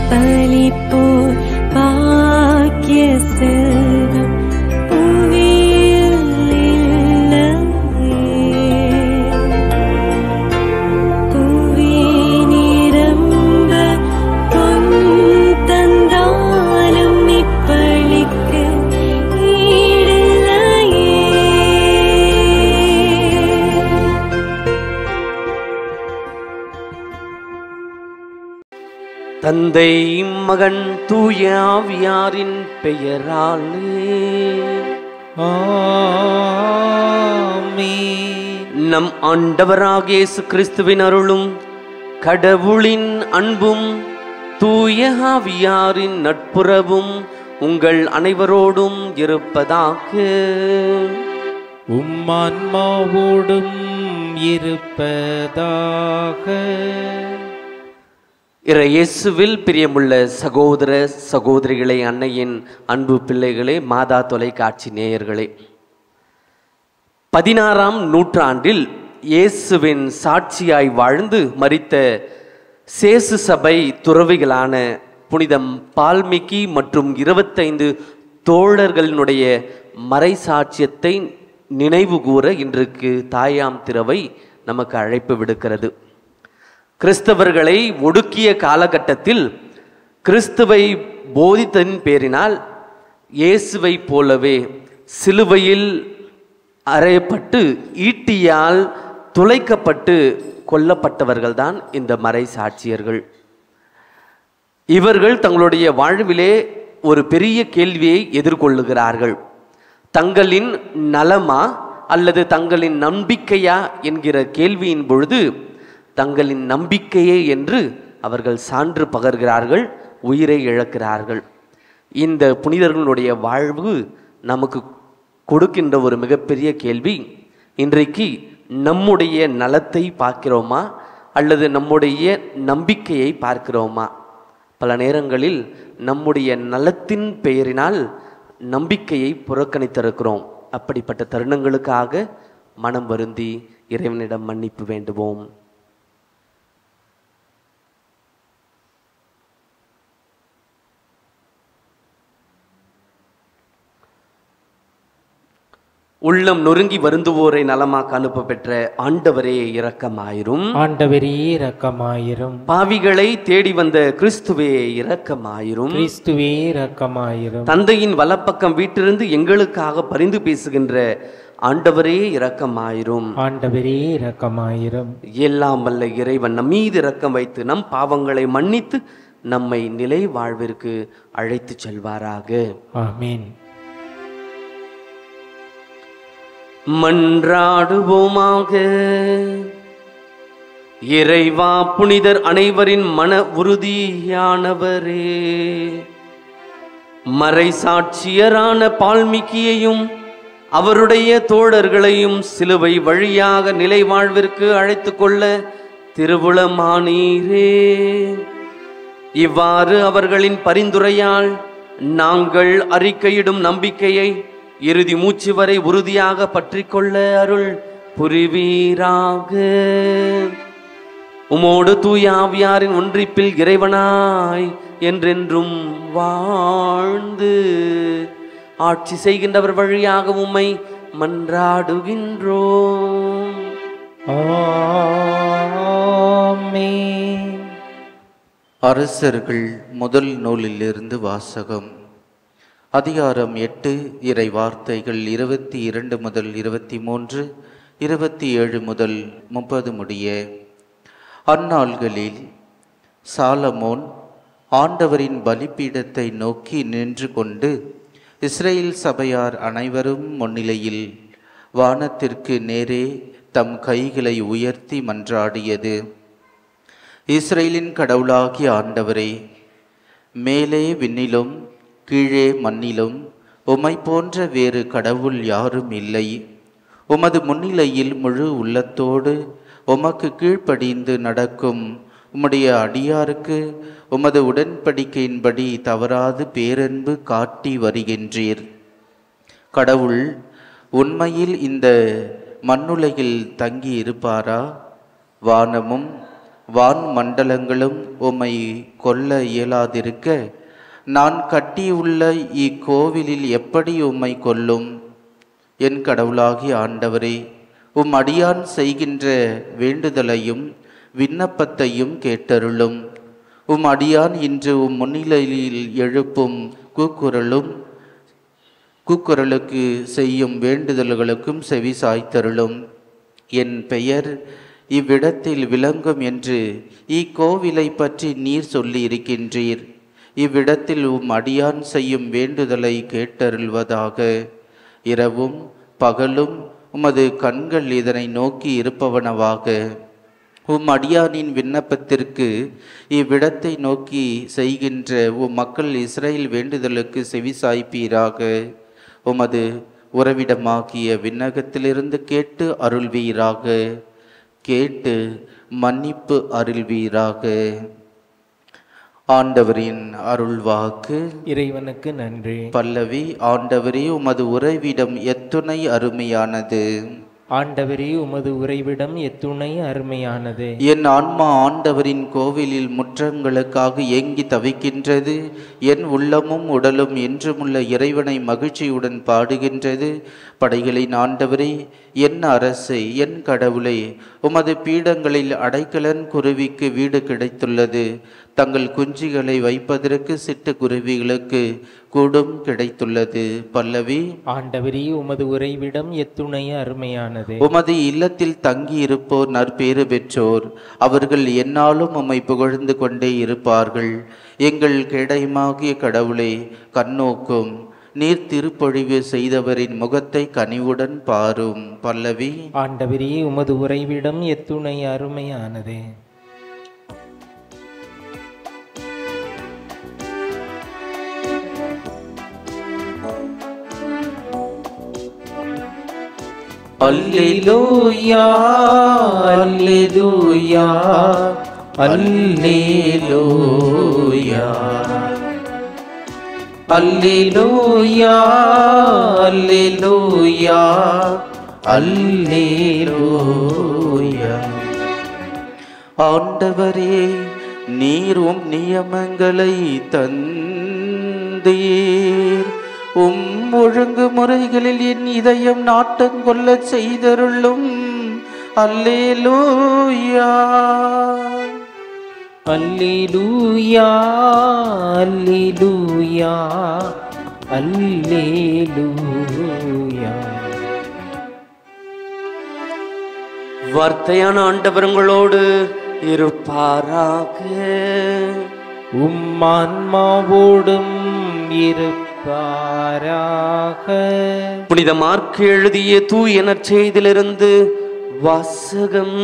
பலிப்போர் பாக்கிய செல்வம் புவியில் இல்லையே. புவி நிரம்ப பொன் தந்தாலும் இப்பளிக்கு ஈடில்லையே தந்தை மகன் தூய ஆவியாரின் பெயராலே நம் ஆண்டவராக இயேசு கிறிஸ்துவின் அருளும் கடவுளின் அன்பும் தூய ஆவியாரின் நட்புறவும் உங்கள் அனைவரோடும் இருப்பதாக உம்மான்மாவோடும் இருப்பதாக இறை இயேசுவில் பிரியமுள்ள சகோதர சகோதரிகளே அன்னையின் அன்பு பிள்ளைகளே மாதா தொலைக்காட்சி நேயர்களே பதினாறாம் நூற்றாண்டில் இயேசுவின் சாட்சியாய் வாழ்ந்து மரித்த சேசு சபை துறவிகளான புனிதம் பால்மிக்கி மற்றும் இருபத்தைந்து தோழர்களினுடைய மறைசாட்சியத்தை நினைவு கூற இன்றைக்கு தாயாம் திறவை நமக்கு அழைப்பு விடுக்கிறது கிறிஸ்தவர்களை ஒடுக்கிய காலகட்டத்தில் கிறிஸ்துவை போதித்ததின் பேரினால் இயேசுவை போலவே சிலுவையில் அறையப்பட்டு ஈட்டியால் துளைக்கப்பட்டு கொல்லப்பட்டவர்கள்தான் இந்த மறை சாட்சியர்கள் இவர்கள் தங்களுடைய வாழ்விலே ஒரு பெரிய கேள்வியை எதிர்கொள்ளுகிறார்கள் தங்களின் நலமா அல்லது தங்களின் நம்பிக்கையா என்கிற கேள்வியின் பொழுது தங்களின் நம்பிக்கையே என்று அவர்கள் சான்று பகர்கிறார்கள் உயிரை இழக்கிறார்கள் இந்த புனிதர்களுடைய வாழ்வு நமக்கு கொடுக்கின்ற ஒரு மிகப்பெரிய கேள்வி இன்றைக்கு நம்முடைய நலத்தை பார்க்கிறோமா அல்லது நம்முடைய நம்பிக்கையை பார்க்கிறோமா பல நேரங்களில் நம்முடைய நலத்தின் பெயரினால் நம்பிக்கையை புறக்கணித்திருக்கிறோம் அப்படிப்பட்ட தருணங்களுக்காக மனம் வருந்தி இறைவனிடம் மன்னிப்பு வேண்டுவோம் உள்ளம் நொறுங்கி வருந்துவோரை நலமாக்க அனுப்ப பெற்ற ஆண்டவரே இரக்கமாயிரும் ஆண்டவரே இரக்கமாயிரும் பாவிகளை தேடி வந்த கிறிஸ்துவே இரக்கமாயிரும் கிறிஸ்துவே இரக்கமாயிரும் தந்தையின் வலப்பக்கம் வீட்டிலிருந்து எங்களுக்காக பரிந்து பேசுகின்ற ஆண்டவரே இரக்கமாயிரும் ஆண்டவரே இரக்கமாயிரும் எல்லாம் வல்ல இறைவன் நம் மீது இரக்கம் வைத்து நம் பாவங்களை மன்னித்து நம்மை நிலை வாழ்விற்கு அழைத்துச் செல்வாராக ஆமீன் மன்றாடுவோமாக இறைவா புனிதர் அனைவரின் மன உறுதியானவரே மறைசாட்சியரான பால்மிக்கியையும் அவருடைய தோழர்களையும் சிலுவை வழியாக நிலை வாழ்விற்கு அழைத்து கொள்ள திருவுளமானீரே இவ்வாறு அவர்களின் பரிந்துரையால் நாங்கள் அறிக்கையிடும் நம்பிக்கையை இறுதி மூச்சு வரை உறுதியாக பற்றிக்கொள்ள அருள் புரிவீராக உமோடு தூய ஆவியாரின் ஒன்றிப்பில் இறைவனாய் என்றென்றும் வாழ்ந்து ஆட்சி செய்கின்றவர் வழியாக உம்மை மன்றாடுகின்றோம் ஆமென். அரசர்கள் முதல் நூலிலிருந்து வாசகம் அதிகாரம் எட்டு இறை வார்த்தைகள் இருபத்தி இரண்டு முதல் இருபத்தி மூன்று இருபத்தி ஏழு முதல் முப்பது முடிய அந்நாள்களில் சாலமோன் ஆண்டவரின் பலிபீடத்தை நோக்கி நின்று கொண்டு இஸ்ரேல் சபையார் அனைவரும் முன்னிலையில் வானத்திற்கு நேரே தம் கைகளை உயர்த்தி மன்றாடியது இஸ்ரேலின் கடவுளாகிய ஆண்டவரே மேலே விண்ணிலும் கீழே மண்ணிலும் உமை போன்ற வேறு கடவுள் யாரும் இல்லை உமது முன்னிலையில் முழு உள்ளத்தோடு உமக்கு கீழ்ப்படிந்து நடக்கும் உம்முடைய அடியாருக்கு உமது உடன்படிக்கையின்படி தவறாது பேரன்பு காட்டி வருகின்றீர் கடவுள் உண்மையில் இந்த மண்ணுலகில் தங்கி இருப்பாரா வானமும் வான் மண்டலங்களும் உம்மை கொல்ல இயலாதிருக்க நான் கட்டியுள்ள இக்கோவிலில் எப்படி உம்மை கொல்லும் என் கடவுளாகி ஆண்டவரே உம் அடியான் செய்கின்ற வேண்டுதலையும் விண்ணப்பத்தையும் கேட்டருளும் உம் அடியான் இன்று உம் முன்னிலையில் எழுப்பும் கூக்குரலும் கூக்குரலுக்கு செய்யும் வேண்டுதல்களுக்கும் செவி சாய்த்தருளும் என் பெயர் இவ்விடத்தில் விளங்கும் என்று இக்கோவிலை பற்றி நீர் சொல்லி இருக்கின்றீர் இவ்விடத்தில் உம் அடியான் செய்யும் வேண்டுதலை கேட்டருள்வதாக இரவும் பகலும் உமது கண்கள் இதனை நோக்கி இருப்பவனவாக உம் அடியானின் விண்ணப்பத்திற்கு இவ்விடத்தை நோக்கி செய்கின்ற உம் மக்கள் இஸ்ரேல் வேண்டுதலுக்கு செவிசாய்ப்பீராக உமது உறவிடமாகிய விண்ணகத்திலிருந்து கேட்டு அருள்வீராக கேட்டு மன்னிப்பு அருள்வீராக ஆண்டவரின் அருள்வாக்கு இறைவனுக்கு நன்றி பல்லவி ஆண்டவரே உமது உறைவிடம் எத்துணை அருமையானது ஆண்டவரே உமது உறைவிடம் எத்துணை அருமையானது என் ஆன்மா ஆண்டவரின் கோவிலில் முற்றங்களுக்காக ஏங்கி தவிக்கின்றது என் உள்ளமும் உடலும் என்றுமுள்ள இறைவனை மகிழ்ச்சியுடன் பாடுகின்றது படைகளின் ஆண்டவரே என் அரசே என் கடவுளே உமது பீடங்களில் அடைக்கலன் குருவிக்கு வீடு கிடைத்துள்ளது தங்கள் குஞ்சுகளை வைப்பதற்கு சிட்டுக்குருவிகளுக்கு கூடும் கிடைத்துள்ளது பல்லவி ஆண்டவரே உமது உறைவிடம் எத்துணை அருமையானது உமது இல்லத்தில் தங்கி இருப்போர் நற்பேறு பெற்றோர் அவர்கள் என்னாலும் உம்மை புகழ்ந்து கொண்டே இருப்பார்கள் எங்கள் கிடைமாகிய கடவுளே கண்ணோக்கும் நீர் திருப்பொழிவு செய்தவரின் முகத்தை கனிவுடன் பாரும் பல்லவி ஆண்டவரே உமது உறைவிடம் எத்துணை அருமையானது அல்லேலூயா அல்லேலூயா அல்லேலூயா அல்லேலூயா அல்லேலூயா அல்லேலூயா ஆண்டவரே நீரும் நியமங்களை தந்தீர் உம் ஒழுங்குமுறைகளில் என் இதயம் நாட்டங்கொள்ள செய்தருளும் அல்லேலூயா அல்லேலூயா அல்லேலூயா அல்லேலூயா வார்த்தையான ஆண்டவர் உங்களோடு இருப்பாராக உம் ஆன்மாவோடும் இருப்பாராக புனித மார்க் எழுதிய தூய நற்செய்திலிருந்து வாசகம்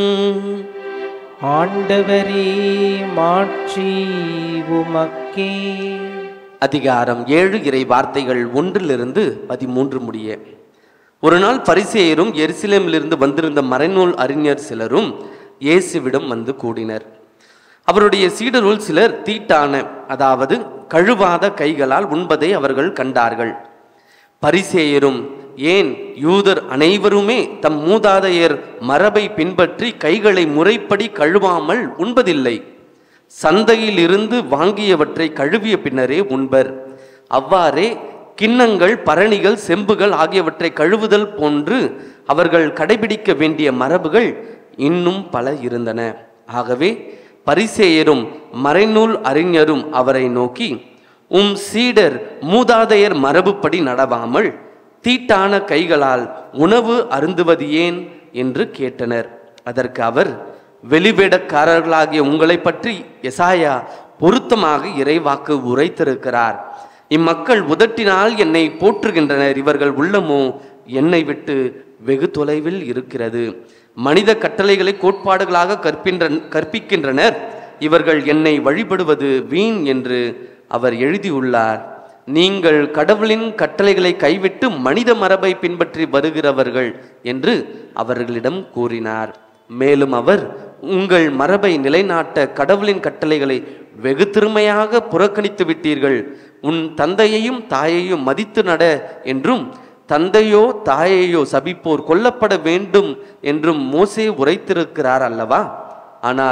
ஆண்டவரே மாட்சி உமக்கே அதிகாரம் ஏழு இறை வார்த்தைகள் ஒன்றிலிருந்து பதிமூன்று முடிய ஒரு நாள் பரிசேயரும் எருசலேமிலிருந்து வந்திருந்த மறைநூல் அறிஞர் சிலரும் இயேசுவிடம் வந்து கூடினர் அவருடைய சீடருள் சிலர் தீட்டான அதாவது கழுவாத கைகளால் உண்பதை அவர்கள் கண்டார்கள் பரிசேயரும் ஏன் யூதர் அனைவருமே தம் மூதாதையர் மரபை பின்பற்றி கைகளை முறைப்படி கழுவாமல் உண்பதில்லை சந்தையில் இருந்து வாங்கியவற்றை கழுவிய பின்னரே உண்பர் அவ்வாறே கிண்ணங்கள் பரணிகள் செம்புகள் ஆகியவற்றை கழுவுதல் போன்று அவர்கள் கடைபிடிக்க வேண்டிய மரபுகள் இன்னும் பல இருந்தன ஆகவே பரிசேயரும் மறைநூல் அறிஞரும் அவரை நோக்கி உம் சீடர் மூதாதையர் மரபுப்படி நடவாமல் தீட்டான கைகளால் உணவு அருந்துவது ஏன் என்று கேட்டனர் அதற்கு அவர் வெளிவேடக்காரர்களாகிய உங்களை பற்றி எசாயா பொருத்தமாக இறைவாக்கு உரைத்திருக்கிறார் இம்மக்கள் உதட்டினால் என்னை போற்றுகின்றனர் இவர்கள் உள்ளமோ என்னை விட்டு வெகு தொலைவில் இருக்கிறது மனித கட்டளைகளை கோட்பாடுகளாக கற்பின்ற கற்பிக்கின்றனர் இவர்கள் என்னை வழிபடுவது வீண் என்று அவர் எழுதியுள்ளார் நீங்கள் கடவுளின் கட்டளைகளை கைவிட்டு மனித மரபை பின்பற்றி வருகிறவர்கள் என்று அவர்களிடம் கூறினார் மேலும் அவர் உங்கள் மரபை நிலைநாட்ட கடவுளின் கட்டளைகளை வெகு திறமையாக புறக்கணித்து விட்டீர்கள் உன் தந்தையையும் தாயையும் மதித்து நட என்றும் தந்தையோ தாயையோ சபிப்போர் கொல்லப்பட வேண்டும் என்றும் மோசே உரைத்திருக்கிறார் அல்லவா ஆனால்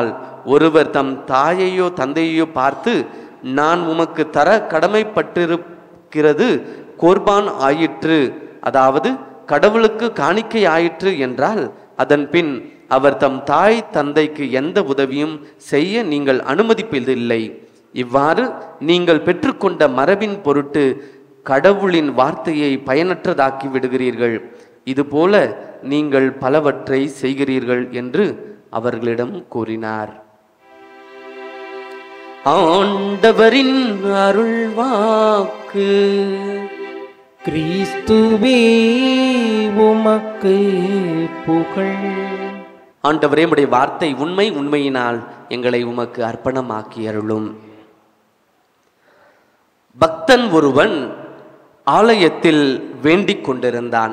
ஒருவர் தம் தாயையோ தந்தையோ பார்த்து நான் உமக்கு தர கடமைப்பட்டிருக்கிறது கோர்பான் ஆயிற்று அதாவது கடவுளுக்கு காணிக்கை ஆயிற்று என்றால் அதன் பின் அவர் தம் தாய் தந்தைக்கு எந்த உதவியும் செய்ய நீங்கள் அனுமதிப்பதில்லை இவ்வாறு நீங்கள் பெற்றுக்கொண்ட மரபின் பொருட்டு கடவுளின் வார்த்தையை பயனற்றதாக்கி விடுகிறீர்கள் இதுபோல நீங்கள் பலவற்றை செய்கிறீர்கள் என்று அவர்களிடம் கூறினார் ஆண்டவரின் அருள்வாக்கு கிறிஸ்துவே உமக்கு புகழ் ஆண்டவரே உடைய வார்த்தை உண்மை உண்மையினால் எங்களை உமக்கு அர்ப்பணமாக்கி அருளும் பக்தன் ஒருவன் ஆலயத்தில் வேண்டிக் கொண்டிருந்தான்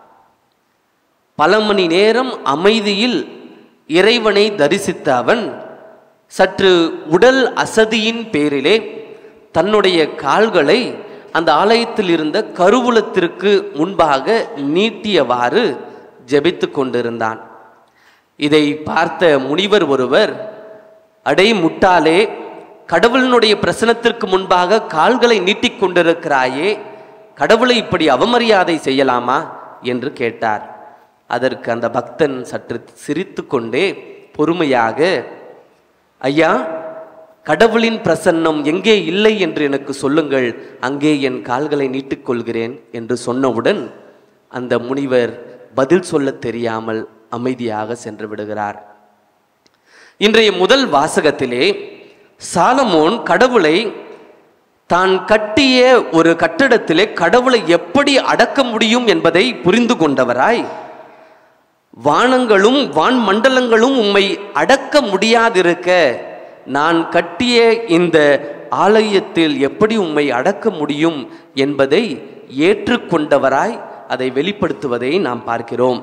பல மணி நேரம் அமைதியில் இறைவனை தரிசித்த அவன் சற்று உடல் அசதியின் பேரிலே தன்னுடைய கால்களை அந்த ஆலயத்தில் இருந்த கருவூலத்திற்கு முன்பாக நீட்டியவாறு ஜெபித்து கொண்டிருந்தான் இதை பார்த்த முனிவர் ஒருவர் அடே முட்டாளே கடவுளினுடைய பிரசனத்திற்கு முன்பாக கால்களை நீட்டிக் கொண்டிருக்கிறாயே கடவுளை இப்படி அவமரியாதை செய்யலாமா என்று கேட்டார் அதற்கு அந்த பக்தன் சற்று சிரித்து கொண்டே பொறுமையாக ஐயா கடவுளின் பிரசன்னம் எங்கே இல்லை என்று எனக்கு சொல்லுங்கள் அங்கே என் கால்களை நீட்டிக்கொள்கிறேன் என்று சொன்னவுடன் அந்த முனிவர் பதில் சொல்லத் தெரியாமல் அமைதியாக சென்று விடுகிறார் இன்றைய முதல் வாசகத்திலே சாலமோன் கடவுளை தான் கட்டிய ஒரு கட்டிடத்திலே கடவுளை எப்படி அடக்க முடியும் என்பதை புரிந்து கொண்டவராய் வானங்களும் வான் மண்டலங்களும் உம்மை அடக்க முடியாதிருக்க நான் கட்டிய இந்த ஆலயத்தில் எப்படி உம்மை அடக்க முடியும் என்பதை ஏற்றுக்கொண்டவராய் அதை வெளிப்படுத்துவதை நாம் பார்க்கிறோம்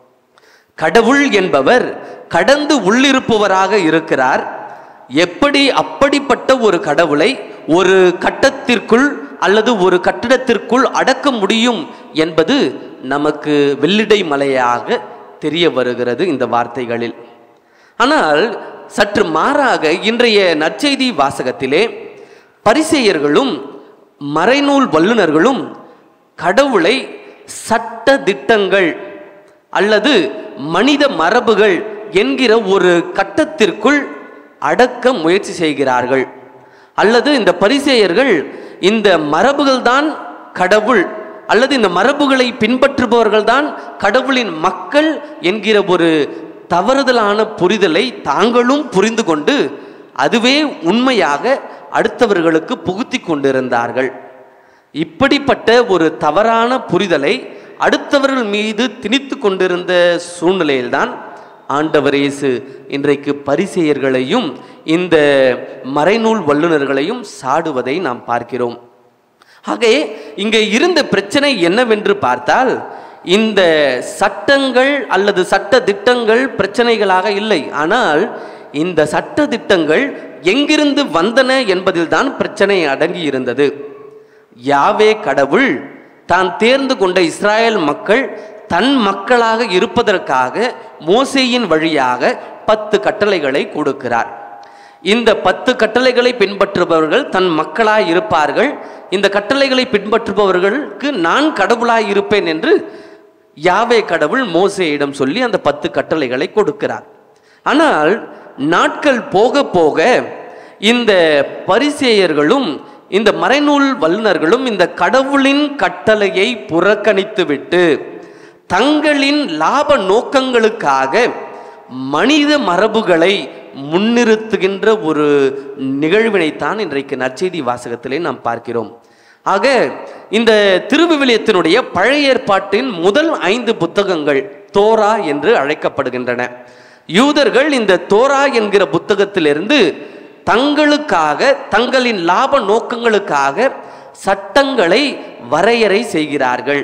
கடவுள் என்பவர் கடந்து உள்ளிருப்பவராக இருக்கிறார் எப்படி அப்படிப்பட்ட ஒரு கடவுளை ஒரு கட்டத்திற்குள் அல்லது ஒரு கட்டிடத்திற்குள் அடக்க முடியும் என்பது நமக்கு வெள்ளிடை மலையாக தெரிய வருகிறது இந்த வார்த்தைகளில் ஆனால் சற்று மாறாக இன்றைய நற்செய்தி வாசகத்திலே பரிசேயர்களும் மறைநூல் வல்லுனர்களும் கடவுளை சட்ட திட்டங்கள் அல்லது மனித மரபுகள் என்கிற ஒரு கட்டத்திற்குள் அடக்க முயற்சி செய்கிறார்கள் அல்லது இந்த பரிசேயர்கள் இந்த மரபுகள் தான் கடவுள் அல்லது இந்த மரபுகளை பின்பற்றுபவர்கள் தான் கடவுளின் மக்கள் என்கிற ஒரு தவறுதலான புரிதலை தாங்களும் புரிந்து கொண்டு அதுவே உண்மையாக அடுத்தவர்களுக்கு புகுத்தி கொண்டிருந்தார்கள் இப்படிப்பட்ட ஒரு தவறான புரிதலை அடுத்தவர்கள் மீது திணித்து கொண்டிருந்த சூழ்நிலையில்தான் ஆண்டவர் இயேசு இன்றைக்கு பரிசெயர்களையும் இந்த மறைநூல் வல்லுநர்களையும் சாடுவதை நாம் பார்க்கிறோம் ஆகவே இங்கே இருந்த பிரச்சனை என்னவென்று பார்த்தால் இந்த சட்டங்கள் அல்லது சட்ட திட்டங்கள் பிரச்சனைகளாக இல்லை ஆனால் இந்த சட்ட திட்டங்கள் எங்கிருந்து வந்தன என்பதில்தான் பிரச்சனை அடங்கி இருந்தது யாவே கடவுள் தான் தேர்ந்து கொண்ட இஸ்ராயேல் மக்கள் தன் மக்களாக இருப்பதற்காக மோசேயின் வழியாக பத்து கட்டளைகளை கொடுக்கிறார் இந்த பத்து கட்டளைகளை பின்பற்றுபவர்கள் தன் மக்களாய் இருப்பார்கள் இந்த கட்டளைகளை பின்பற்றுபவர்களுக்கு நான் கடவுளாய் இருப்பேன் என்று யாவே கடவுள் மோசேயிடம் சொல்லி அந்த பத்து கட்டளைகளை கொடுக்கிறார் ஆனால் நாட்கள் போக போக இந்த பரிசேயர்களும் இந்த மறைநூல் வல்லுநர்களும் இந்த கடவுளின் கட்டளையை புறக்கணித்துவிட்டு தங்களின் லாப நோக்கங்களுக்காக மனித மரபுகளை முன்னிறுத்துகின்ற ஒரு நிகழ்வினைத்தான் இன்றைக்கு நற்செய்தி வாசகத்திலே நாம் பார்க்கிறோம் ஆக இந்த திருவிவிலியத்தினுடைய பழைய ஏற்பாட்டின் முதல் ஐந்து புத்தகங்கள் தோரா என்று அழைக்கப்படுகின்றன யூதர்கள் இந்த தோரா என்கிற புத்தகத்திலிருந்து தங்களுக்காக தங்களின் லாப நோக்கங்களுக்காக சட்டங்களை வரையறை செய்கிறார்கள்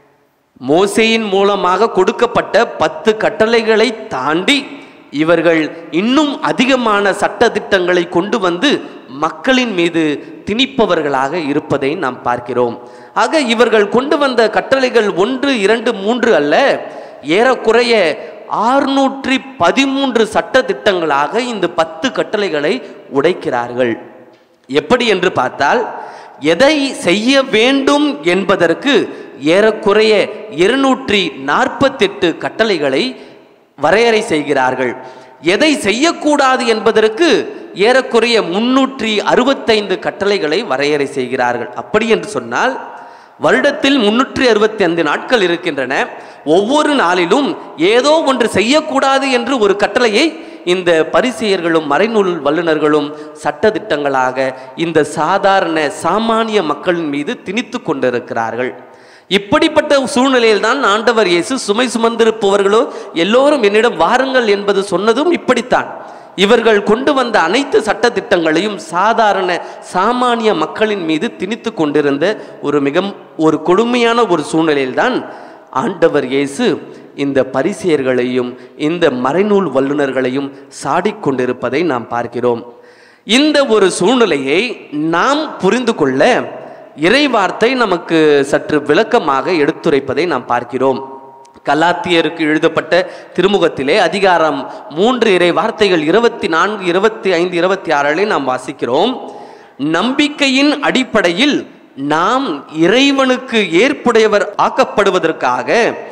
மோசேயின் மூலமாக கொடுக்கப்பட்ட பத்து கட்டளைகளை தாண்டி இவர்கள் இன்னும் அதிகமான சட்ட திட்டங்களை கொண்டு வந்து மக்களின் மீது திணிப்பவர்களாக இருப்பதை நாம் பார்க்கிறோம் ஆக இவர்கள் கொண்டு வந்த கட்டளைகள் ஒன்று இரண்டு மூன்று அல்ல ஏறக்குறைய ஆறுநூற்றி பதிமூன்று சட்ட திட்டங்களாக இந்த பத்து கட்டளைகளை உடைக்கிறார்கள் எப்படி என்று பார்த்தால் எதை செய்ய வேண்டும் என்பதற்கு ஏறக்குறைய இருநூற்றி நாற்பத்தெட்டு கட்டளைகளை வரையறை செய்கிறார்கள் எதை செய்யக்கூடாது என்பதற்கு ஏறக்குறைய முன்னூற்றி அறுபத்தைந்து கட்டளைகளை வரையறை செய்கிறார்கள் அப்படி என்று சொன்னால் வருடத்தில் முன்னூற்றி அறுபத்தி ஐந்து நாட்கள் இருக்கின்றன ஒவ்வொரு நாளிலும் ஏதோ ஒன்று செய்யக்கூடாது என்று ஒரு கட்டளையை இந்த பரிசெயர்களும் மறைநூல் வல்லுநர்களும் சட்டதிட்டங்களாக இந்த சாதாரண சாமானிய மக்களின் மீது திணித்து கொண்டிருக்கிறார்கள் இப்படிப்பட்ட சூழ்நிலையில் தான் ஆண்டவர் இயேசு சுமை சுமந்திருப்பவர்களோ எல்லோரும் என்னிடம் வாருங்கள் என்பது சொன்னதும் இப்படித்தான் இவர்கள் கொண்டு வந்த அனைத்து சட்டதிட்டங்களையும் சாதாரண சாமானிய மக்களின் மீது திணித்து கொண்டிருந்த ஒரு மிக ஒரு கொடுமையான ஒரு சூழ்நிலையில்தான் ஆண்டவர் இயேசு இந்த பரிசேயர்களையும் இந்த மறைநூல் வல்லுநர்களையும் சாடிக்கொண்டிருப்பதை நாம் பார்க்கிறோம் இந்த ஒரு சூழ்நிலையை நாம் புரிந்து கொள்ள இறைவார்த்தை நமக்கு சற்று விளக்கமாக எடுத்துரைப்பதை நாம் பார்க்கிறோம் கலாத்தியருக்கு எழுதப்பட்ட திருமுகத்திலே அதிகாரம் மூன்று இறை வார்த்தைகள் இருபத்தி நான்கு இருபத்தி ஐந்து இருபத்தி ஆறிலே நாம் வாசிக்கிறோம் நம்பிக்கையின் அடிப்படையில் நாம் இறைவனுக்கு ஏற்புடையவர் ஆக்கப்படுவதற்காக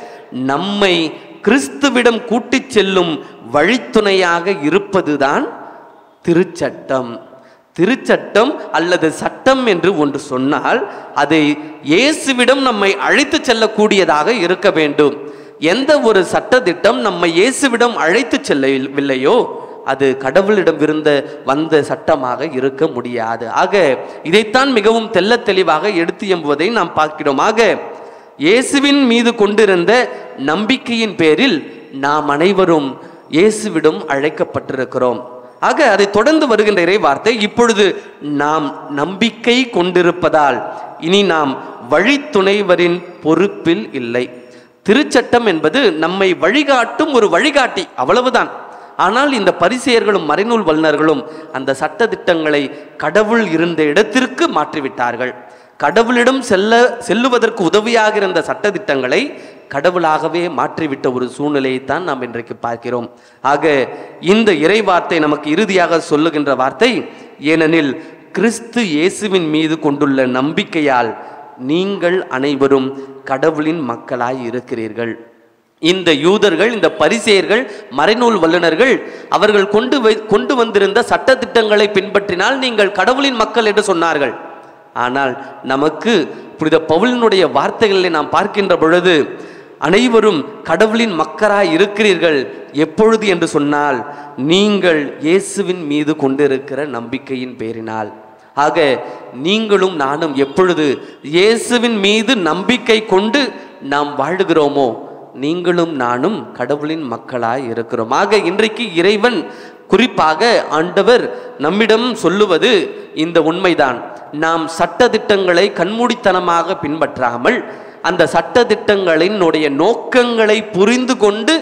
நம்மை கிறிஸ்துவிடம் கூட்டிச் செல்லும் வழித்துணையாக இருப்பதுதான் திருச்சட்டம் திருச்சட்டம் அல்லது சட்டம் என்று ஒன்று சொன்னால் அது இயேசுவிடம் நம்மை அழைத்து செல்லக்கூடியதாக இருக்க வேண்டும் எந்த ஒரு சட்டத்திட்டம் நம்மை இயேசுவிடம் அழைத்து செல்லவில்லையோ அது கடவுளிடம் இருந்த வந்த சட்டமாக இருக்க முடியாது ஆக இதைத்தான் மிகவும் தெள்ள தெளிவாக எடுத்து எம்புவதை நாம் பார்க்கிறோம் ஆக இயேசுவின் மீது கொண்டிருந்த நம்பிக்கையின் பேரில் நாம் அனைவரும் இயேசுவிடம் அழைக்கப்பட்டிருக்கிறோம் ஆக அதை தொடர்ந்து வருகின்ற இறை வார்த்தை இப்பொழுது நாம் நம்பிக்கை கொண்டிருப்பதால் இனி நாம் வழித்துணைவரின் பொறுப்பில் இல்லை திருச்சட்டம் என்பது நம்மை வழிகாட்டும் ஒரு வழிகாட்டி அவ்வளவுதான் ஆனால் இந்த பரிசெயர்களும் மறைநூல் வல்லுநர்களும் அந்த சட்ட திட்டங்களை கடவுள் இருந்த இடத்திற்கு மாற்றிவிட்டார்கள் கடவுளிடம் செல்ல செல்லுவதற்கு உதவியாக இருந்த சட்ட திட்டங்களை கடவுளாகவே மாற்றிவிட்ட ஒரு சூழ்நிலையைத்தான் நாம் இன்றைக்கு பார்க்கிறோம் ஆக இந்த இறை வார்த்தை நமக்கு இறுதியாக சொல்லுகின்ற வார்த்தை ஏனெனில் கிறிஸ்து இயேசுவின் மீது கொண்டுள்ள நம்பிக்கையால் நீங்கள் அனைவரும் கடவுளின் மக்களாய் இருக்கிறீர்கள் இந்த யூதர்கள் இந்த பரிசேயர்கள் மறைநூல் வல்லுநர்கள் அவர்கள் கொண்டு வை கொண்டு வந்திருந்த சட்டத்திட்டங்களை பின்பற்றினால் நீங்கள் கடவுளின் மக்கள் என்று சொன்னார்கள் ஆனால் நமக்கு புனித பவுலினுடைய வார்த்தைகளை நாம் பார்க்கின்ற பொழுது அனைவரும் கடவுளின் மக்களாய் இருக்கிறீர்கள் எப்பொழுது என்று சொன்னால் நீங்கள் இயேசுவின் மீது கொண்டிருக்கிற நம்பிக்கையின் பேரினால் ஆக நீங்களும் நானும் எப்பொழுது இயேசுவின் மீது நம்பிக்கை கொண்டு நாம் வாழுகிறோமோ நீங்களும் நானும் கடவுளின் மக்களாய் இருக்கிறோம் ஆக இன்றைக்கு இறைவன் குறிப்பாக ஆண்டவர் நம்மிடம் சொல்லுவது இந்த உண்மைதான் நாம் சட்டதிட்டங்களை கண்மூடித்தனமாக பின்பற்றாமல் அந்த சட்டதிட்டங்களினுடைய நோக்கங்களை புரிந்து கொண்டு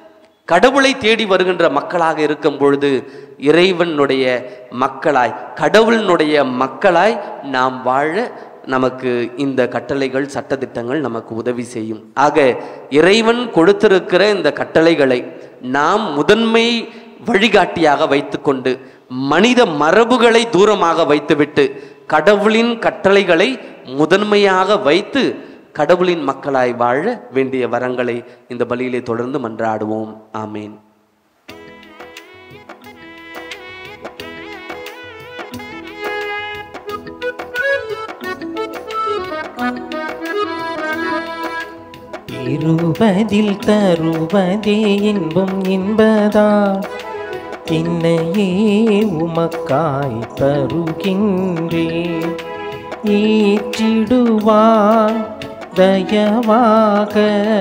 கடவுளை தேடி வருகின்ற மக்களாக இருக்கும் பொழுது இறைவனுடைய மக்களாய் கடவுளினுடைய மக்களாய் நாம் வாழ நமக்கு இந்த கட்டளைகள் சட்டதிட்டங்கள் நமக்கு உதவி செய்யும் ஆக இறைவன் கொடுத்திருக்கிற இந்த கட்டளைகளை நாம் முதன்மை வழிகாட்டியாக வைத்துக்கொண்டு மனித மரபுகளை தூரமாக வைத்துவிட்டு கடவுளின் கட்டளைகளை முதன்மையாக வைத்து கடவுளின் மக்களாய் வாழ வேண்டிய வரங்களை இந்த பலியிலே தொடர்ந்து மன்றாடுவோம் ஆமேன் இருபதில் தருவதே இன்பம் என்பதால் என்னையே உமக்காய் தருகின்றே ஏற்றிடுவாய் தயவாக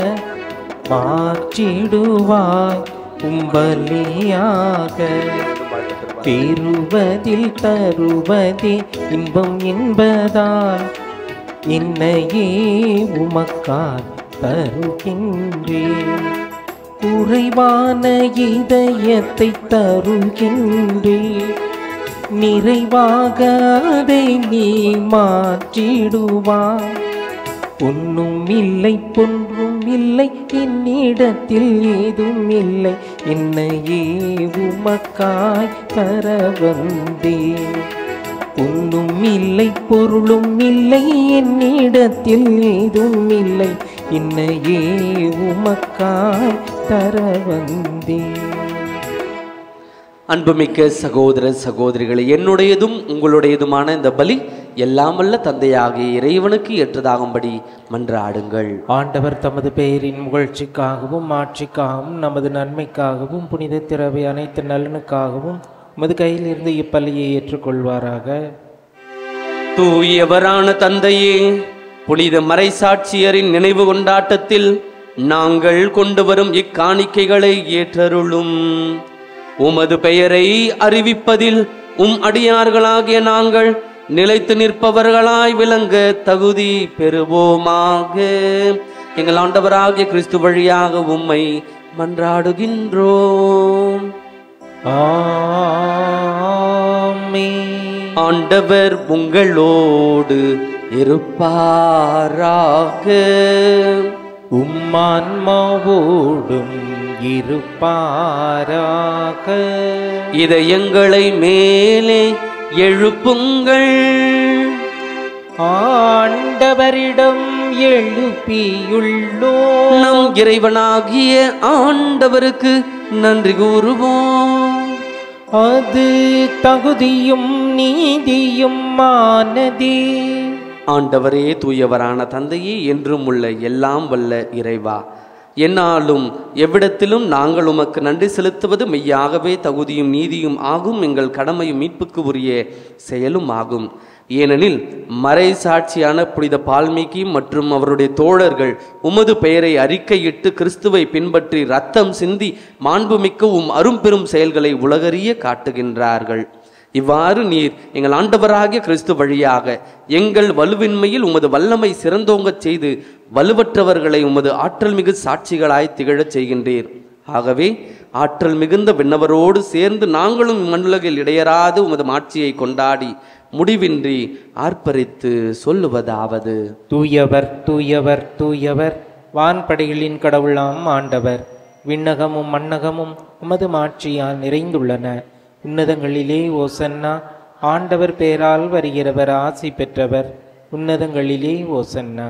மாற்றிடுவாய் கும்பலியாக பெறுவதில் தருவதே இன்பம் என்பதால் என்னையே உமக்காய் தருகின்றேன் குறைவான இதயத்தை தருகின்றேன் நிறைவாக அதை நீ மாற்றிடுவாய் ஒன்றும் இல்லை பொன்றும் இல்லை என்னிடத்தில் ஏதும் இல்லை என்னையே உமக்காய் தர வந்தேன் ஒன்றும் இல்லை பொருளும் இல்லை என்னிடத்தில் ஏதும் இல்லை என்னையே உமக்காய் தர வந்தேன் அன்புமிக்க சகோதர சகோதரிகளை என்னுடையதும் உங்களுடையதுமான இந்த பலி எல்லாம் வல்ல தந்தையாகிய இறைவனுக்கு ஏற்றதாகும்படி மன்றாடுங்கள் ஆண்டவர் தமது பெயரின் புகழ்ச்சிக்காகவும் ஆட்சிக்காகவும் நமது நன்மைக்காகவும் புனித திறவை அனைத்து நலனுக்காகவும் உமது கையில் இருந்து இப்பள்ளியை ஏற்றுக்கொள்வாராக தூயவரான தந்தையே புனித மறைசாட்சியரின் நினைவு கொண்டாட்டத்தில் நாங்கள் கொண்டு வரும் இக்காணிக்கைகளை ஏற்றருளும் உமது பெயரை அறிவிப்பதில் உம் அடியார்களாகிய நாங்கள் நிலைத்து நிற்பவர்களாய் விளங்க தகுதி பெறுவோமாக எங்கள் ஆண்டவராகிய கிறிஸ்து வழியாக உம்மை மன்றாடுகின்றோம் ஆமென். ஆண்டவர் உங்களோடு இருப்பாராக உம்மான்மாவோடும் இருப்பாராக இதயங்களை மேலே எழுப்புங்கள் ஆண்டவரிடம் எழுப்பியுள்ளோ நம் இறைவனாகிய ஆண்டவருக்கு நன்றி கூறுவோம் அது தகுதியும் நீதியும் ஆனதே ஆண்டவரே தூயவரான தந்தையே என்றும் உள்ள எல்லாம் வல்ல இறைவா என்னாலும் எவ்விடத்திலும் நாங்கள் உமக்கு நன்றி செலுத்துவது மெய்யாகவே தகுதியும் நீதியும் ஆகும் எங்கள் கடமையும் மீட்புக்கு உரிய செயலும் ஆகும் ஏனெனில் மறை சாட்சியான புனித பால்மீகி மற்றும் அவருடைய தோழர்கள் உமது பெயரை அறிக்கையிட்டு கிறிஸ்துவை பின்பற்றி ரத்தம் சிந்தி மாண்புமிக்க உம் அரும்பெரும் செயல்களை உலகறிய காட்டுகின்றார்கள் இவ்வாறு நீர் எங்கள் ஆண்டவராகிய கிறிஸ்து வழியாக எங்கள் வலுவின்மையில் உமது வல்லமை சிறந்தோங்கச் செய்து வலுவற்றவர்களை உமது ஆற்றல் மிகு சாட்சிகளாய் திகழச் செய்கின்றீர் ஆகவே ஆற்றல் மிகுந்த விண்ணவரோடு சேர்ந்து நாங்களும் இம்மண்ணுலகில் இடையராது உமது மாட்சியை கொண்டாடி முடிவின்றி ஆர்ப்பரித்து சொல்லுவதாவது தூயவர் தூயவர் தூயவர் வான்படைகளின் கடவுளாம் ஆண்டவர் விண்ணகமும் மண்ணகமும் உமது மாட்சியால் நிறைந்துள்ளன உன்னதங்களிலே ஓசன்னா ஆண்டவர் பெயரால் வருகிறவர் ஆசி பெற்றவர் உன்னதங்களிலே ஓசன்னா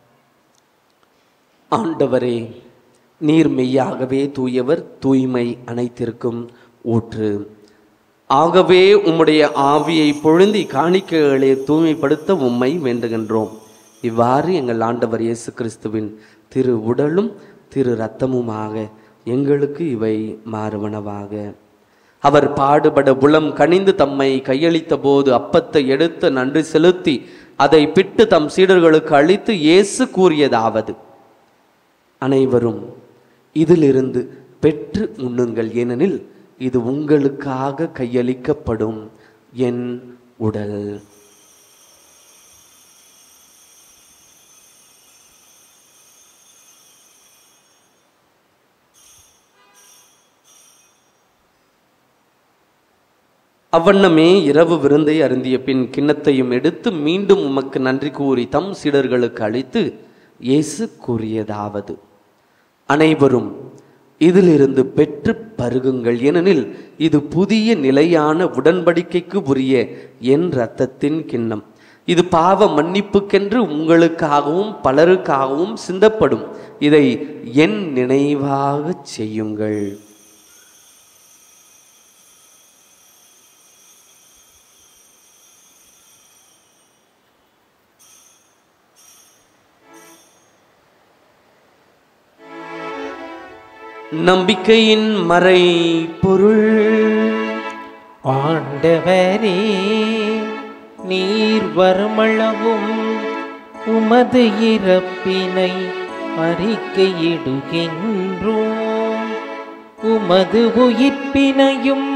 ஆண்டவரே நீர் மெய்யாகவே தூயவர் தூய்மை அனைத்திற்கும் ஊற்று ஆகவே உம்முடைய ஆவியை பொழுந்தி காணிக்கைகளை தூய்மைப்படுத்த உம்மை வேண்டுகின்றோம் இவ்வாறு எங்கள் ஆண்டவர் இயேசு கிறிஸ்துவின் திரு உடலும் திரு இரத்தமுமாக எங்களுக்கு இவை மாறுவனவாக அவர் பாடுபட புலம் கனிந்து தம்மை கையளித்த போது அப்பத்தை எடுத்து நன்றி செலுத்தி அதை பிட்டு தம் சீடர்களுக்கு அளித்து இயேசு கூறியதாவது அனைவரும் இதிலிருந்து பெற்று உண்ணுங்கள் ஏனெனில் இது உங்களுக்காக கையளிக்கப்படும் என் உடல் அவ்வண்ணமே இரவு விருந்தை அருந்திய பின் கிண்ணத்தையும் எடுத்து மீண்டும் உமக்கு நன்றி கூறி தம் சீடர்களுக்கு அளித்து இயேசு கூறியதாவது அனைவரும் இதிலிருந்து பெற்று பருகுங்கள் ஏனெனில் இது புதிய நிலையான உடன்படிக்கைக்கு உரிய என் இரத்தத்தின் கிண்ணம் இது பாவ மன்னிப்புக்கென்று உங்களுக்காகவும் பலருக்காகவும் சிந்தப்படும் இதை என் நினைவாகச் செய்யுங்கள் நம்பிக்கையின் மறை பொருள் ஆண்டவரே நீர் வருமளவும் உமது இறப்பினை அறிக்கையிடுகின்றோம் உமது உயிர்ப்பினையும்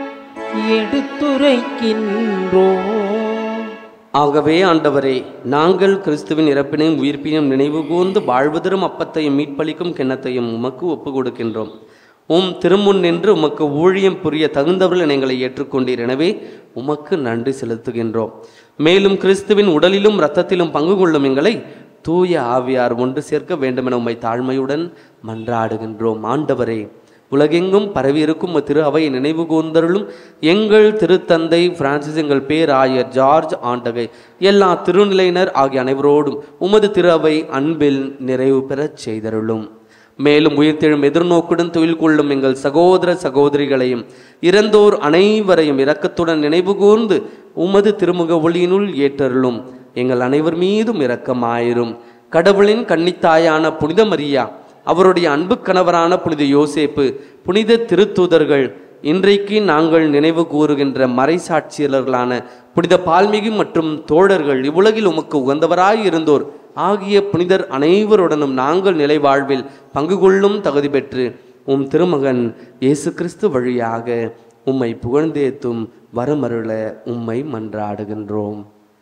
எடுத்துரைக்கின்றோம் ஆகவே ஆண்டவரே நாங்கள் கிறிஸ்துவின் இறப்பினையும் உயிர்ப்பினையும் நினைவு கூர்ந்து வாழ்வதரும் அப்பத்தையும் மீட்பளிக்கும் கிண்ணத்தையும் உமக்கு ஒப்பு கொடுக்கின்றோம் உம் திருமுன் நின்று உமக்கு ஊழியம் புரிய தகுந்தவர்கள் எங்களை ஏற்றுக்கொண்டீர் எனவே உமக்கு நன்றி செலுத்துகின்றோம் மேலும் கிறிஸ்துவின் உடலிலும் இரத்தத்திலும் பங்கு கொள்ளும் எங்களை தூய ஆவியார் ஒன்று சேர்க்க வேண்டும் என உம்மை தாழ்மையுடன் மன்றாடுகின்றோம் ஆண்டவரே உலகெங்கும் பரவியிருக்கும் உமது திரு அவையை நினைவு கூர்ந்தருளும் எங்கள் திருத்தந்தை பிரான்சிஸ் எங்கள் பேராயர் ஜார்ஜ் ஆண்டகை எல்லா திருநிலையினர் ஆகிய அனைவரோடும் உமது திரு அவை அன்பில் நிறைவு பெறச் செய்தருளும் மேலும் உயிர்த்தெழும் எதிர்நோக்குடன் தொழில் கொள்ளும் எங்கள் சகோதர சகோதரிகளையும் இறந்தோர் அனைவரையும் இரக்கத்துடன் நினைவு கூர்ந்து உமது திருமுக ஒளியினுள் ஏற்றருளும் எங்கள் அனைவர் மீதும் இரக்கமாயிரும் கடவுளின் கன்னித்தாயான புனித மரியா அவருடைய அன்பு கணவரான புனித யோசேப்பு புனித திருத்தூதர்கள் இன்றைக்கு நாங்கள் நினைவு கூறுகின்ற மறைசாட்சியர்களான புனித பால்மிகு மற்றும் தோழர்கள் இவ்வுலகில் உமக்கு உகந்தவராய் இருந்தோர் ஆகிய புனிதர் அனைவருடனும் நாங்கள் நிலை வாழ்வில் பங்கு கொள்ளும் தகுதி பெற்று உம் திருமகன் இயேசு கிறிஸ்து வழியாக உம்மை புகழ்ந்தேத்தும் வரமருள உம்மை மன்றாடுகின்றோம்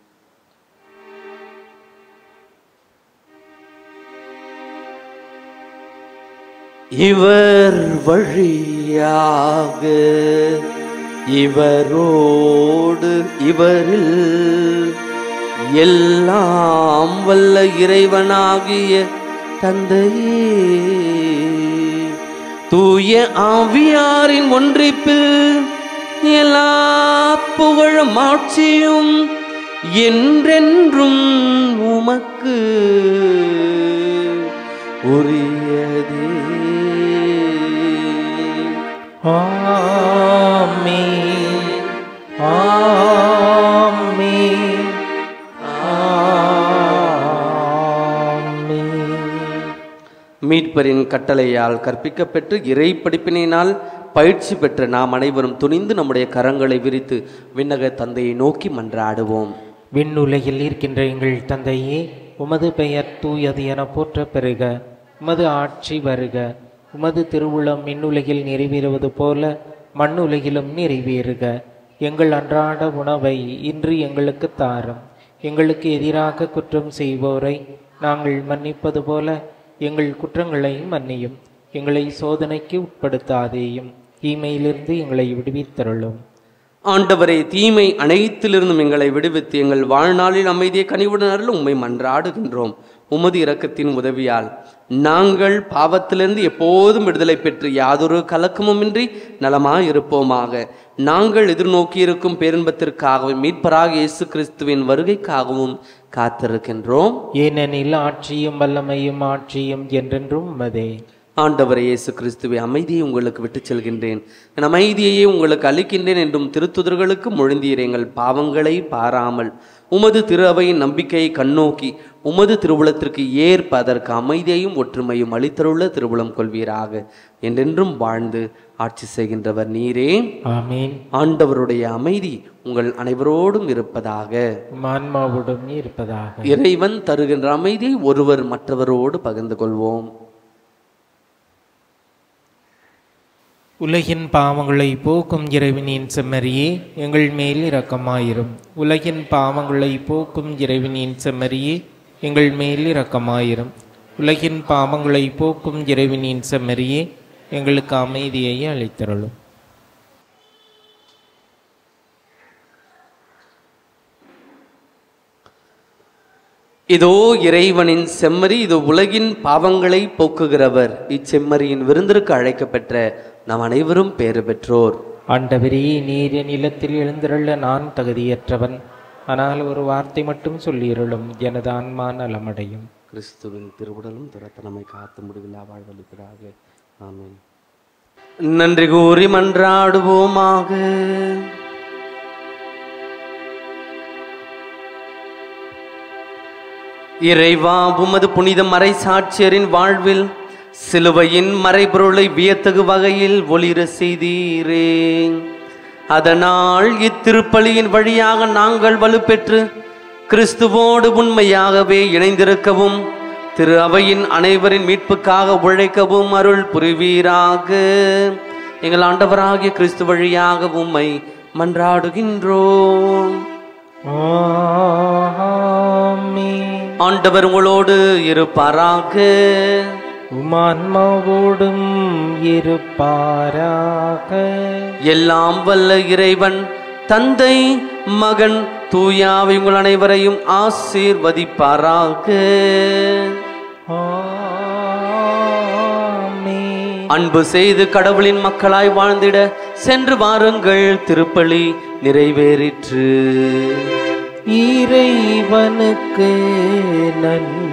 இவர் வழியாக இவரோடு இவரில் எல்லாம் வல்ல இறைவனாகிய தந்தையே தூய ஆவியாரின் ஒன்றிப்பில் எல்லா புகழும் ஆட்சியும் என்றென்றும் உமக்கு உரியதே ஆமென் ஆமென் ஆமென் மீட்பரின் கட்டளையால் கற்பிக்கப்பெற்று இறை படிப்பினால் பயிற்சி பெற்ற நாம் அனைவரும் துணிந்து நம்முடைய கரங்களை விரித்து விண்ணக தந்தையை நோக்கி மன்றாடுவோம் விண்ணுலகில் இருக்கின்ற எங்கள் தந்தையே உமது பெயர் தூயது என போற்ற பெறுக உமது ஆட்சி வருக உமது திருவுளம் விண்ணுலகில் நிறைவேறுவது போல மண்ணுலகிலும் நிறைவேறுக எங்கள் அன்றாட உணவை இன்று எங்களுக்கு தாரும் எங்களுக்கு எதிராக குற்றம் செய்வோரை நாங்கள் மன்னிப்பது போல எங்கள் குற்றங்களை மன்னியும் எங்களை சோதனைக்கு உட்படுத்தாதேயும் தீமையிலிருந்து எங்களை விடுவித்தருளும் ஆண்டவரே தீமை அனைத்திலிருந்தும் எங்களை விடுவித்து எங்கள் வாழ்நாளில் அமைதியை கனிவுடன் அருள் உம்மை மன்றாடுகின்றோம் உமது இரக்கத்தின் உதவியால் நாங்கள் பாவத்திலிருந்து எப்போதும் விடுதலை பெற்று யாதொரு கலக்கமுமின்றி நலமாய் இருப்போமாக நாங்கள் எதிர்நோக்கியிருக்கும் பேரின்பத்திற்காகவும் மீட்பராக இயேசு கிறிஸ்துவின் வருகைக்காகவும் காத்திருக்கின்றோம் ஏனெனில் ஆட்சியும் வல்லமையும் ஆட்சியும் என்றென்றும் உமதே ஆண்டவரே இயேசு கிறிஸ்துவை அமைதியை உங்களுக்கு விட்டுச் செல்கின்றேன் என் அமைதியையே உங்களுக்கு அளிக்கின்றேன் என்றும் திருத்துதர்களுக்கு மொழிந்தீர் எங்கள் பாவங்களை பாராமல் உமது திரு அவையின் நம்பிக்கையை கண்ணோக்கி உமது திருவுளத்திற்கு ஏற்ப அதற்கு அமைதியையும் ஒற்றுமையும் அளித்தருள்ள திருவுளம் கொள்வீராக என்றென்றும் வாழ்ந்து ஆட்சி செய்கின்றவர் நீரே ஆமீன் ஆண்டவருடைய அமைதி உங்கள் அனைவரோடும் இருப்பதாக உம் ஆன்மாவுடன் இருப்பதாக இறைவன் தருகின்ற அமைதியை ஒருவர் மற்றவரோடு பகிர்ந்து கொள்வோம் உலகின் பாவங்களை போக்கும் இறைவனின் செம்மறியே எங்கள் மேல் இரக்கமாயிரும் உலகின் பாவங்களை போக்கும் இறைவனின் செம்மறியே எங்கள் மேல் இரக்கமாயிரும் உலகின் பாவங்களை போக்கும் இறைவனின் செம்மறியே எங்களுக்கு அமைதியை அளித்தருளும் இதோ இறைவனின் செம்மறி இது உலகின் பாவங்களை போக்குகிறவர் இச்செம்மறியின் விருந்திற்கு அழைக்கப்பெற்ற நாம் அனைவரும் பேறு பெற்றோர் ஆண்டவரே நீர் என் இல்லத்தில் எழுந்திருள்ள நான் தகுதியற்றவன் ஆனால் ஒரு வார்த்தை மட்டும் சொல்லியிருளும் எனது ஆன்மா நலமடையும் கிறிஸ்துவின் திருவுடலும் துரத்தனமை காத்து முடிவில்லா வாழ்வளிப்பதாக ஆமென் நன்றி கூறி மன்றாடுவோமாக இறைவா உமது புனித மறைசாட்சியரின் வாழ்வில் சிலுவையின் மறைபொருளை வியத்தகு வகையில் ஒளிர செய்தீரே அதனால் இத்திருப்பலியின் வழியாக நாங்கள் வலுப்பெற்று கிறிஸ்துவோடு உண்மையாகவே இணைந்திருக்கவும் திரு அவையின் அனைவரின் மீட்புக்காக உழைக்கவும் அருள் புரிவீராக எங்கள் ஆண்டவராகிய கிறிஸ்து வழியாக உம்மை மன்றாடுகின்றோம் ஆமென். ஆண்டவர் உங்களோடு இருப்பாராக உமான்மாவோடும் இருப்பாராக எல்லாம் வல்ல இறைவன் தந்தை மகன் தூயாவை உங்கள் அனைவரையும் ஆசீர்வதிப்பாராக ஆமென். அன்பு செய்து கடவுளின் மக்களாய் வாழ்ந்திட சென்று வாருங்கள் திருப்பலி நிறைவேறிற்று இறைவனுக்கு நன்றி